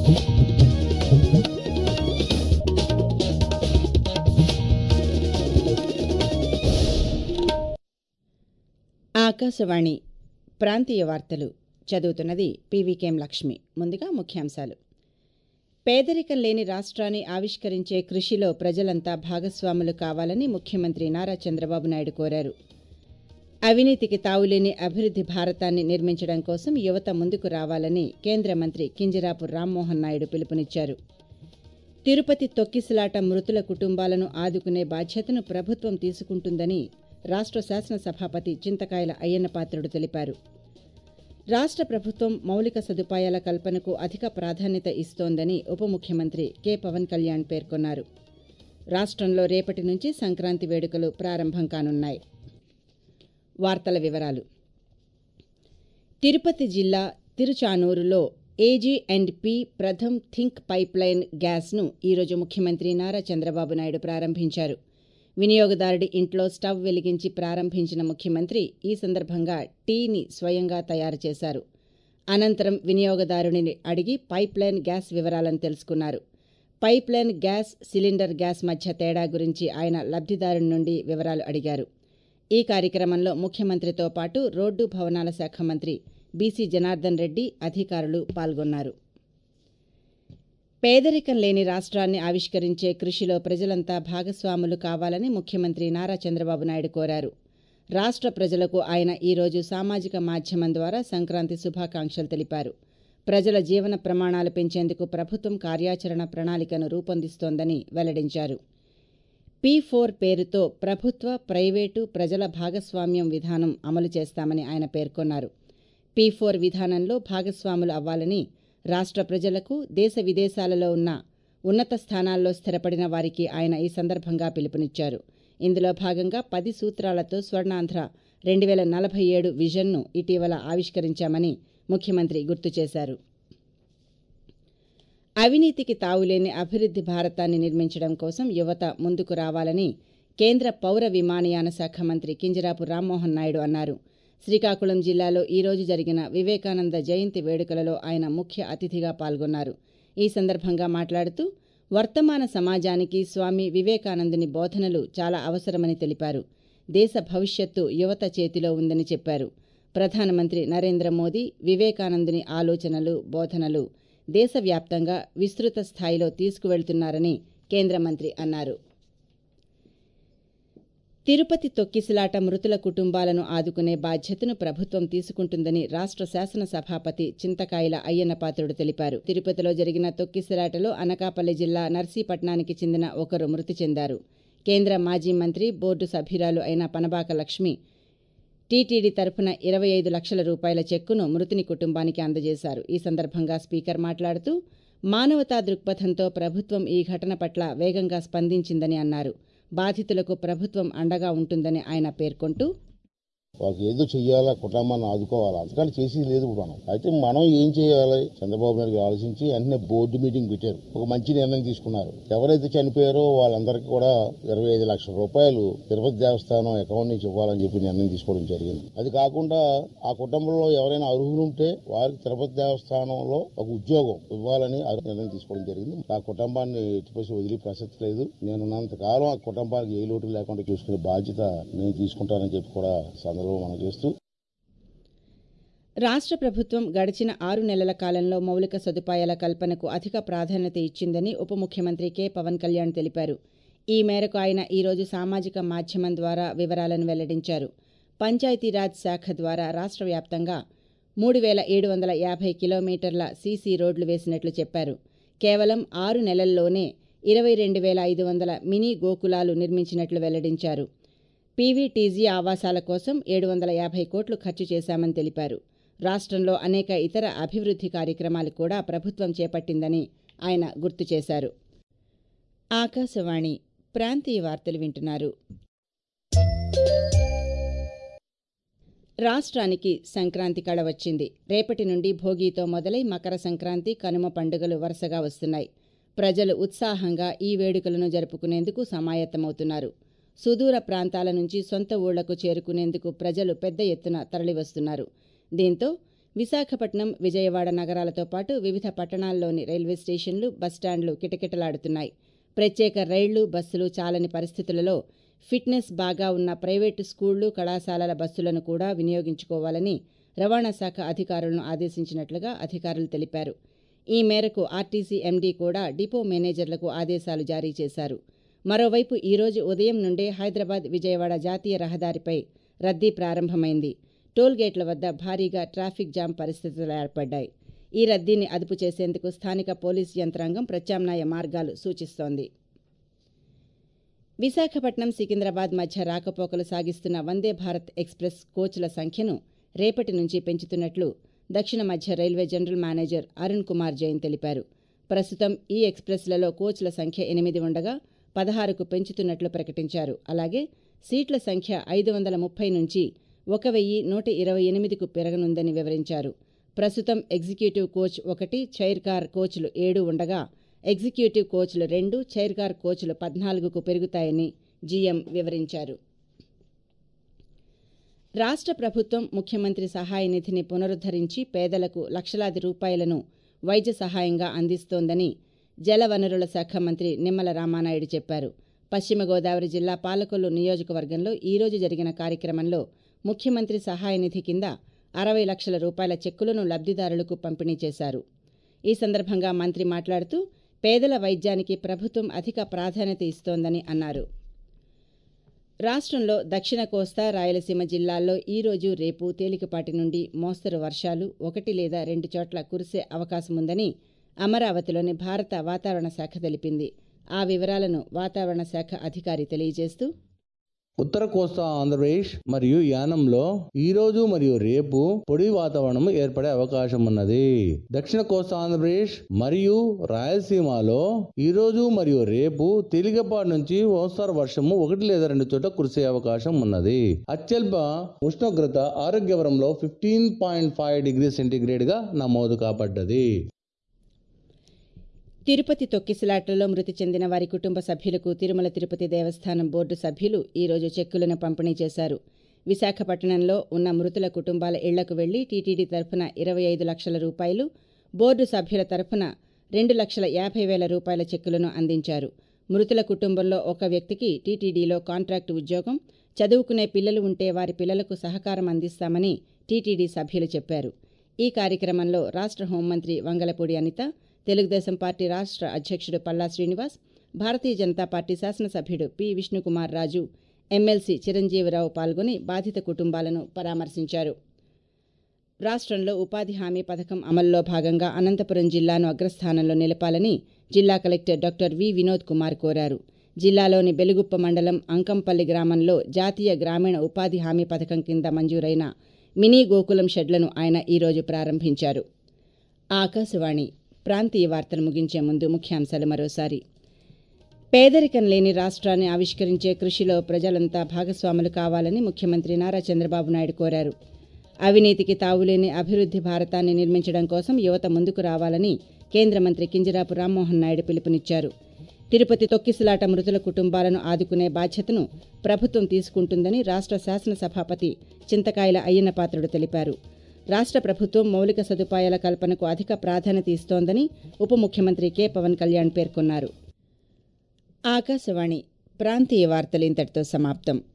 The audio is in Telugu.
ఆకాశవాణి ప్రాంతీయ వార్తలు చదువుతున్నది పీవీకేం లక్ష్మి ముందుగా ముఖ్యాంశాలు పేదరికం లేని రాష్ట్రాన్ని ఆవిష్కరించే కృషిలో ప్రజలంతా భాగస్వాములు కావాలని ముఖ్యమంత్రి నారా చంద్రబాబు నాయుడు కోరారు అవినీతికి తావులేని అభివృద్ధి భారతాన్ని నిర్మించడం కోసం యువత ముందుకు రావాలని కేంద్ర మంత్రి కింజరాపు రామ్మోహన్ నాయుడు పిలుపునిచ్చారు తిరుపతి తొక్కిసలాట మృతుల కుటుంబాలను ఆదుకునే బాధ్యతను ప్రభుత్వం తీసుకుంటుందని రాష్ట్ర శాసనసభాపతి చింతకాయల అయ్యన్నపాత్రుడు తెలిపారు రాష్ట్ర ప్రభుత్వం మౌలిక సదుపాయాల కల్పనకు అధిక ప్రాధాన్యత ఇస్తోందని ఉప ముఖ్యమంత్రి కె పవన్ కళ్యాణ్ పేర్కొన్నారు రాష్ట్రంలో రేపటి నుంచి సంక్రాంతి వేడుకలు ప్రారంభం కానున్నాయి వార్తల వివరాలు తిరుపతి జిల్లా తిరుచానూరులో ఏజీ అండ్ పి ప్రథమ్ థింక్ పైప్లైన్ గ్యాస్ను ఈరోజు ముఖ్యమంత్రి నారా చంద్రబాబు నాయుడు ప్రారంభించారు వినియోగదారుడి ఇంట్లో స్టవ్ వెలిగించి ప్రారంభించిన ముఖ్యమంత్రి ఈ సందర్భంగా టీని స్వయంగా తయారు చేశారు అనంతరం వినియోగదారుని అడిగి పైప్లైన్ గ్యాస్ వివరాలను తెలుసుకున్నారు పైప్లైన్ గ్యాస్ సిలిండర్ గ్యాస్ మధ్య తేడా గురించి ఆయన లబ్ధిదారుని నుండి వివరాలు అడిగారు ఈ కార్యక్రమంలో ముఖ్యమంత్రితో పాటు రోడ్డు భవనాల శాఖ మంత్రి బీసీ జనార్దన్ రెడ్డి అధికారులు పాల్గొన్నారు పేదరికం లేని రాష్ట్రాన్ని ఆవిష్కరించే కృషిలో ప్రజలంతా భాగస్వాములు కావాలని ముఖ్యమంత్రి నారా చంద్రబాబు నాయుడు కోరారు రాష్ట్ర ప్రజలకు ఆయన ఈరోజు సామాజిక మాధ్యమం ద్వారా సంక్రాంతి శుభాకాంక్షలు తెలిపారు ప్రజల జీవన ప్రమాణాలు పెంచేందుకు ప్రభుత్వం కార్యాచరణ ప్రణాళికను రూపొందిస్తోందని వెల్లడించారు పీ ఫోర్ పేరుతో ప్రభుత్వ ప్రైవేటు ప్రజల భాగస్వామ్యం విధానం అమలు చేస్తామని ఆయన పేర్కొన్నారు పీ ఫోర్ విధానంలో భాగస్వాములు అవ్వాలని రాష్ట్ర ప్రజలకు దేశ విదేశాలలో ఉన్న ఉన్నత స్థానాల్లో స్థిరపడిన వారికి ఆయన ఈ సందర్భంగా పిలుపునిచ్చారు ఇందులో భాగంగా పది సూత్రాలతో స్వర్ణాంధ్ర రెండు వేల నలభై ఏడు విజన్ను ఇటీవల ఆవిష్కరించామని ముఖ్యమంత్రి గుర్తు చేశారు అవినీతికి తావులేని అభివృద్ధి భారతాన్ని నిర్మించడం కోసం యువత ముందుకు రావాలని కేంద్ర పౌర విమానయాన శాఖ మంత్రి కింజరాపు రామ్మోహన్ నాయుడు అన్నారు శ్రీకాకుళం జిల్లాలో ఈరోజు జరిగిన వివేకానంద జయంతి వేడుకలలో ఆయన ముఖ్య అతిథిగా పాల్గొన్నారు ఈ సందర్భంగా మాట్లాడుతూ వర్తమాన సమాజానికి స్వామి వివేకానందుని బోధనలు చాలా అవసరమని తెలిపారు దేశ భవిష్యత్తు యువత చేతిలో ఉందని చెప్పారు ప్రధానమంత్రి నరేంద్ర మోదీ వివేకానందుని ఆలోచనలు బోధనలు దేశవ్యాప్తంగా విస్తృత స్థాయిలో తీసుకువెళ్తున్నారని కేంద్ర మంత్రి అన్నారు తిరుపతి తొక్కిసలాట మృతుల కుటుంబాలను ఆదుకునే బాధ్యతను ప్రభుత్వం తీసుకుంటుందని రాష్ట్ర శాసన సభాపతి చింతకాయల అయ్యన్నపాత్రుడు తెలిపారు తిరుపతిలో జరిగిన తొక్కిసలాటలో అనకాపల్లి జిల్లా నర్సీపట్నానికి చెందిన ఒకరు మృతి చెందారు కేంద్ర మాజీ మంత్రి బోర్డు సభ్యురాలు అయిన పనబాక లక్ష్మి టీటీడీ తరఫున ఇరవై ఐదు లక్షల రూపాయల చెక్కును మృతుని కుటుంబానికి అందజేశారు ఈ సందర్భంగా స్పీకర్ మాట్లాడుతూ మానవతా దృక్పథంతో ప్రభుత్వం ఈ ఘటన పట్ల వేగంగా స్పందించిందని అన్నారు బాధితులకు ప్రభుత్వం అండగా ఉంటుందని ఆయన పేర్కొంటూ వాళ్ళకి ఏదో చెయ్యాలా కుటుంబాన్ని ఆదుకోవాలా అందుకని చేసేది లేదు ఇప్పుడు మనం అయితే మనం ఏం చేయాలి చంద్రబాబు నాయుడు గారు ఆలోచించి వెంటనే బోర్డు మీటింగ్ పెట్టారు ఒక మంచి నిర్ణయం తీసుకున్నారు ఎవరైతే చనిపోయారో వాళ్ళందరికీ కూడా ఇరవై ఐదు లక్షల రూపాయలు తిరుపతి దేవస్థానం అకౌంట్ నుంచి ఇవ్వాలని చెప్పి నిర్ణయం తీసుకోవడం జరిగింది అది కాకుండా ఆ కుటుంబంలో ఎవరైనా అర్హులు ఉంటే వారికి తిరుపతి దేవస్థానంలో ఒక ఉద్యోగం ఇవ్వాలని ఆ నిర్ణయం తీసుకోవడం జరిగింది ఆ కుటుంబాన్ని ఎట్టిపసి వదిలి ప్రసక్తి లేదు నేను ఉన్నంత కాలం ఆ కుటుంబానికి ఏ లోటు లేకుండా చూసుకునే బాధ్యత నేను తీసుకుంటానని చెప్పి కూడా సందర్భంలో మనం చేస్తూ రాష్ట్ర ప్రభుత్వం గడిచిన ఆరు నెలల కాలంలో మౌలిక సదుపాయాల కల్పనకు అధిక ప్రాధాన్యత ఇచ్చిందని ఉప ముఖ్యమంత్రి కె పవన్ కళ్యాణ్ తెలిపారు ఈ మేరకు ఆయన ఈరోజు సామాజిక మాధ్యమం ద్వారా వివరాలను వెల్లడించారు పంచాయతీరాజ్ శాఖ ద్వారా రాష్ట్ర వ్యాప్తంగా మూడు వేల ఏడు వందల యాభై కిలోమీటర్ల సీసీ రోడ్లు వేసినట్లు చెప్పారు కేవలం ఆరు నెలల్లోనే ఇరవై రెండు వేల ఐదు వందల మినీ గోకులాలు నిర్మించినట్లు వెల్లడించారు పీవీటీజీ ఆవాసాల కోసం ఏడు వందల యాభై కోట్లు ఖర్చు చేశామని తెలిపారు రాష్ట్రంలో అనేక ఇతర అభివృద్ధి కార్యక్రమాలు కూడా ప్రభుత్వం చేపట్టిందని ఆయన గుర్తు చేశారు ఆకాశవాణి ప్రాంతీయ వార్తలు వింటున్నారు రాష్ట్రానికి సంక్రాంతి కళ వచ్చింది రేపటి నుండి భోగితో మొదలై మకర సంక్రాంతి కనుమ పండుగలు వరుసగా వస్తున్నాయి ప్రజలు ఉత్సాహంగా ఈ వేడుకలను జరుపుకునేందుకు సమాయత్తమవుతున్నారు సుదూర ప్రాంతాల నుంచి సొంత ఊళ్లకు చేరుకునేందుకు ప్రజలు పెద్ద ఎత్తున తరలివస్తున్నారు దీంతో విశాఖపట్నం విజయవాడ నగరాలతో పాటు వివిధ పట్టణాల్లోని రైల్వే స్టేషన్లు బస్టాండ్లు కిటకిటలాడుతున్నాయి ప్రత్యేక రైళ్లు బస్సులు చాలని పరిస్థితులలో ఫిట్నెస్ బాగా ఉన్న ప్రైవేటు స్కూళ్లు కళాశాలల బస్సులను కూడా వినియోగించుకోవాలని రవాణా శాఖ అధికారులను ఆదేశించినట్లుగా అధికారులు తెలిపారు ఈ మేరకు ఆర్టీసీ ఎండీ కూడా డిపో మేనేజర్లకు ఆదేశాలు జారీ చేశారు మరోవైపు ఈరోజు ఉదయం నుండే హైదరాబాద్ విజయవాడ జాతీయ రహదారిపై రద్దీ ప్రారంభమైంది టోల్ గేట్ల వద్ద భారీగా ట్రాఫిక్ జామ్ పరిస్థితులు ఏర్పడ్డాయి ఈ రద్దీని అదుపు చేసేందుకు స్థానిక పోలీసు యంత్రాంగం ప్రత్యామ్నాయ మార్గాలు సూచిస్తోంది విశాఖపట్నం సికింద్రాబాద్ మధ్య రాకపోకలు సాగిస్తున్న వందే భారత్ ఎక్స్ప్రెస్ కోచ్ల సంఖ్యను రేపటి నుంచి పెంచుతున్నట్లు దక్షిణ మధ్య railway general manager Arun Kumar Jain తెలిపారు ప్రస్తుతం ఈ ఎక్స్ప్రెస్లలో కోచ్ల సంఖ్య ఎనిమిది ఉండగా పదహారుకు పెంచుతున్నట్లు ప్రకటించారు అలాగే సీట్ల సంఖ్య ఐదు వందల ముప్పై నుంచి ఒక వెయ్యి నూట ఇరవై ఎనిమిదికు పెరగనుందని వివరించారు ప్రస్తుతం ఎగ్జిక్యూటివ్ కోచ్ ఒకటి చైర్ కార్ కోచ్లు ఏడు ఉండగా ఎగ్జిక్యూటివ్ కోచ్లు రెండు చైర్ కార్ కోచ్లు పద్నాలుగుకు పెరుగుతాయని జీఎం వివరించారు రాష్ట్ర ప్రభుత్వం ముఖ్యమంత్రి సహాయ నిధిని పునరుద్ధరించి పేదలకు లక్షలాది రూపాయలను వైద్య సహాయంగా అందిస్తోందని జలవనరుల శాఖ మంత్రి నిమ్మల రామానాయుడు చెప్పారు పశ్చిమ గోదావరి జిల్లా పాలకొల్లు నియోజకవర్గంలో ఈరోజు జరిగిన కార్యక్రమంలో ముఖ్యమంత్రి సహాయ నిధి కింద అరవై లక్షల రూపాయల చెక్కులను లబ్ధిదారులకు పంపిణీ చేశారు ఈ సందర్భంగా మంత్రి మాట్లాడుతూ పేదల వైద్యానికి ప్రభుత్వం అధిక ప్రాధాన్యత ఇస్తోందని అన్నారు రాష్ట్రంలో దక్షిణ కోస్తా రాయలసీమ జిల్లాల్లో ఈరోజు రేపు తేలికపాటి నుండి మోస్తరు వర్షాలు ఒకటి లేదా రెండు చోట్ల కురిసే అవకాశముందని అమరావతిలోని భారత వాతావరణ శాఖ తెలిపింది ఆ వివరాలను వాతావరణ శాఖ అధికారి తెలియజేస్తూ ఉత్తర కోస్తా ఆంధ్రప్రదేశ్ మరియు యానంలో ఈ రోజు మరియు రేపు పొడి వాతావరణం ఏర్పడే అవకాశం ఉన్నది దక్షిణ కోస్తా ఆంధ్రప్రదేశ్ మరియు రాయలసీమలో ఈ రోజు మరియు రేపు తేలికపాటి నుంచి మోస్తారు వర్షము ఒకటి లేదా రెండు చోట్ల కురిసే అవకాశం ఉన్నది అత్యల్ప ఉష్ణోగ్రత ఆరోగ్యవరంలో fifteen point five degree centigrade గా నమోదు కాబడ్డది తిరుపతి తొక్కిసలాటలో మృతి చెందిన వారి కుటుంబ సభ్యులకు తిరుమల తిరుపతి దేవస్థానం బోర్డు సభ్యులు ఈరోజు చెక్కులను పంపిణీ చేశారు విశాఖపట్నంలో ఉన్న మృతుల కుటుంబాల ఇళ్లకు వెళ్లి టీటీడీ తరఫున ఇరవై ఐదు లక్షల రూపాయలు బోర్డు సభ్యుల తరఫున రెండు లక్షల యాభై వేల రూపాయల చెక్కులను అందించారు మృతుల కుటుంబంలో ఒక వ్యక్తికి టీటీడీలో కాంట్రాక్టు ఉద్యోగం చదువుకునే పిల్లలు ఉంటే వారి పిల్లలకు సహకారం అందిస్తామని టీటీడీ సభ్యులు చెప్పారు ఈ కార్యక్రమంలో రాష్ట్ర హోంమంత్రి వంగలపూడి అనిత తెలుగుదేశం పార్టీ రాష్ట్ర అధ్యక్షుడు పల్లా శ్రీనివాస్ భారతీయ జనతా పార్టీ శాసనసభ్యుడు పి విష్ణుకుమార్ రాజు ఎమ్మెల్సీ చిరంజీవిరావు పాల్గొని బాధిత కుటుంబాలను పరామర్శించారు రాష్ట్రంలో ఉపాధి హామీ పథకం అమల్లో భాగంగా అనంతపురం జిల్లాను అగ్రస్థానంలో నిలపాలని జిల్లా collector doctor V Vinod Kumar కోరారు జిల్లాలోని బెలుగుప్ప మండలం అంకంపల్లి గ్రామంలో జాతీయ గ్రామీణ ఉపాధి హామీ పథకం కింద మంజూరైన మినీ గోకులం షెడ్లను ఆయన ఈరోజు ప్రారంభించారు ఆకాశవాణి ప్రాంతీయ వార్తలు ముగించే ముందు ముఖ్యాంశాలు మరోసారి పేదరికం లేని రాష్ట్రాన్ని ఆవిష్కరించే కృషిలో ప్రజలంతా భాగస్వాములు కావాలని ముఖ్యమంత్రి నారా చంద్రబాబు నాయుడు కోరారు అవినీతికి తావులేని అభివృద్ధి భారతాన్ని నిర్మించడం కోసం యువత ముందుకు రావాలని కేంద్ర మంత్రి కింజరాపు రామ్మోహన్ నాయుడు పిలుపునిచ్చారు తిరుపతి తొక్కిసలాట మృతుల కుటుంబాలను ఆదుకునే బాధ్యతను ప్రభుత్వం తీసుకుంటుందని రాష్ట్ర శాసనసభాపతి చింతకాయల అయ్యన్నపాత్రుడు తెలిపారు రాష్ట్ర ప్రభుత్వం మౌలిక సదుపాయాల కల్పనకు అధిక ప్రాధాన్యత ఇస్తోందని ఉప ముఖ్యమంత్రి కె పవన్ కళ్యాణ్ పేర్కొన్నారు ఆకాశవాణి ప్రాంతీయ వార్తలు ఇంతటితో సమాప్తం